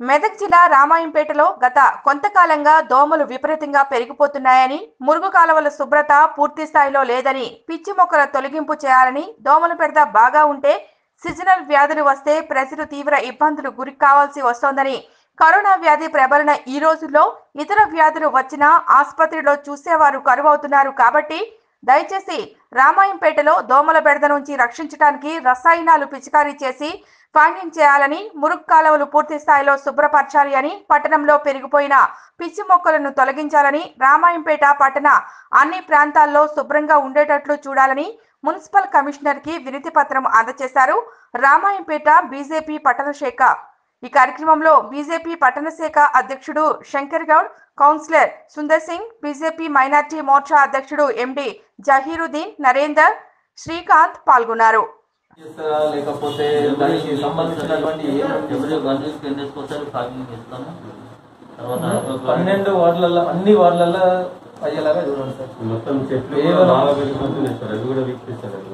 మెదక్ జిల్లా రామాయంపేటలో గత కొంతకాలంగా దోమలు విపరీతంగా పెరిగిపోతున్నాయని మురుగు కాలువల శుభ్రత పూర్తి స్థాయిలో లేదని పిచ్చి మొక్కల తొలగింపు చేయాలని దోమల పెడత బాగా ఉంటే సిజనల్ వ్యాధులు వస్తే ప్రజలు తీవ్ర ఇబ్బందులు గురి కావాల్సి వస్తోందని కరోనా వ్యాధి ప్రబలన ఈ రోజుల్లో ఇతర వ్యాధులు వచ్చినా ఆసుపత్రిలో చూసేవారు కరువవుతున్నారు కాబట్టి దయచేసి రామాయంపేటలో దోమల బెడద నుంచి రక్షించడానికి రసాయనాలు పిచికారీ చేసి ఫాంగింగ్ చేయాలని మురుగు కాలువలు పూర్తి స్థాయిలో శుభ్రపరచాలి అని పట్టణంలో పెరిగిపోయిన పిచ్చి మొక్కలను తొలగించాలని రామాయంపేట పట్టణ అన్ని ప్రాంతాల్లో శుభ్రంగా ఉండేటట్లు చూడాలని మున్సిపల్ కమిషనర్ కి వినతి పత్రం అందజేశారు రామాయంపేట బీజేపీ పట్టణ శాఖ ఈ కార్యక్రమంలో బీజేపీ పట్టణ శాఖ అధ్యక్షుడు Shankar Goud councillor Sundar Singh BJP minority Morcha అధ్యక్షుడు ఎండి జహీరుద్దీన్ నరేందర్ శ్రీకాంత్ పాల్గొన్నారు చేస్తారా లేకపోతే దానికి సంబంధించినటువంటి ఎవరి గవర్నమెంట్ టెన్ డేస్కి ఒకసారి ప్యాకింగ్ చేస్తాము తర్వాత పన్నెండు వార్డులలో అన్ని వార్డులలో అయ్యేలాగా చూడండి సార్ మొత్తం చెట్లు కూడా కేవలం- బాగా పెరిగిపోతున్నాయి సార్ అది కూడా వీక్తిస్తారు అది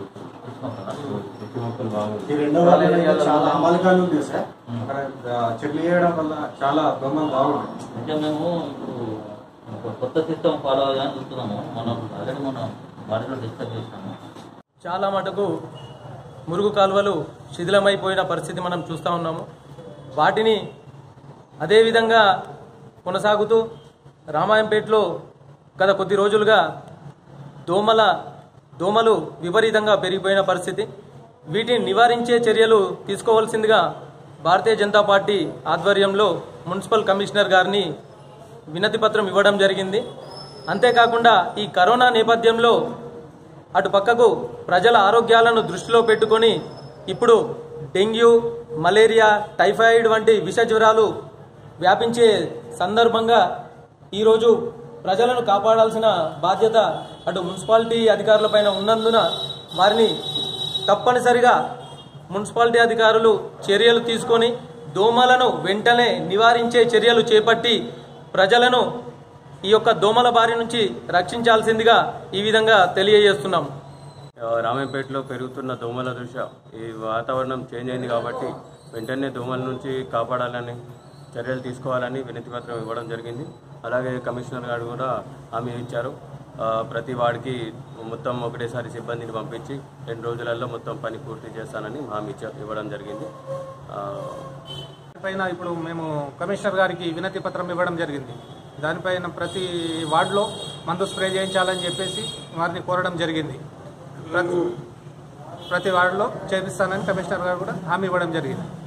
చెట్టు మొక్కలు బాగా ఈ రెండో వాళ్ళ చాలా అమలుగాలు ఉంది సార్ అక్కడ ఆ, చెట్లు వేయడం వల్ల చాలా దోమలు బాగుంటాయి అంటే మేము ఇప్పుడు ఒక కొత్త సిస్టమ్ ఫాలో అవ్వాలని చూస్తున్నాము మనం ఆల్రెడీ మనం బాడీలో డిస్కస్ చేసినాము చాలా మటుకు మురుగు కాలువలు శిథిలమైపోయిన పరిస్థితి మనం చూస్తూ ఉన్నాము వాటిని అదేవిధంగా కొనసాగుతూ రామాయంపేటలో గత కొద్ది రోజులుగా దోమల దోమలు విపరీతంగా పెరిగిపోయిన పరిస్థితి వీటిని నివారించే చర్యలు తీసుకోవాల్సిందిగా భారతీయ జనతా పార్టీ ఆధ్వర్యంలో మున్సిపల్ కమిషనర్ గారిని వినతి పత్రం ఇవ్వడం జరిగింది అంతేకాకుండా ఈ కరోనా నేపథ్యంలో అటు పక్కకు ప్రజల ఆరోగ్యాలను దృష్టిలో పెట్టుకొని ఇప్పుడు డెంగ్యూ మలేరియా టైఫాయిడ్ వంటి విష జ్వరాలు వ్యాపించే సందర్భంగా ఈరోజు ప్రజలను కాపాడాల్సిన బాధ్యత అటు మున్సిపాలిటీ అధికారులపైన ఉన్నందున వారిని తప్పనిసరిగా మున్సిపాలిటీ అధికారులు చర్యలు తీసుకొని దోమలను వెంటనే నివారించే చర్యలు చేపట్టి ప్రజలను ఈ యొక్క దోమల బారి నుంచి రక్షించాల్సిందిగా ఈ విధంగా తెలియజేస్తున్నాం రామాయపేటలో పెరుగుతున్న దోమల దృష్ట్యా ఈ వాతావరణం చేంజ్ అయింది కాబట్టి వెంటనే దోమల నుంచి కాపాడాలని చర్యలు తీసుకోవాలని వినతి పత్రం ఇవ్వడం జరిగింది అలాగే కమిషనర్ గారు కూడా హామీ ఇచ్చారు ఆ, ప్రతి వాడికి మొత్తం ఒకటేసారి సిబ్బందిని పంపించి రెండు రోజులలో మొత్తం పని పూర్తి చేస్తానని హామీ ఇచ్చా ఇవ్వడం జరిగింది ఆ, పైన ఇప్పుడు మేము కమిషనర్ గారికి వినతి పత్రం ఇవ్వడం జరిగింది దానిపైన ప్రతి వార్డులో మందు స్ప్రే చేయించాలని చెప్పేసి వారిని కోరడం జరిగింది ప్రతి ప్రతి వార్డులో చేపిస్తానని కమిషనర్ గారు కూడా హామీ ఇవ్వడం జరిగింది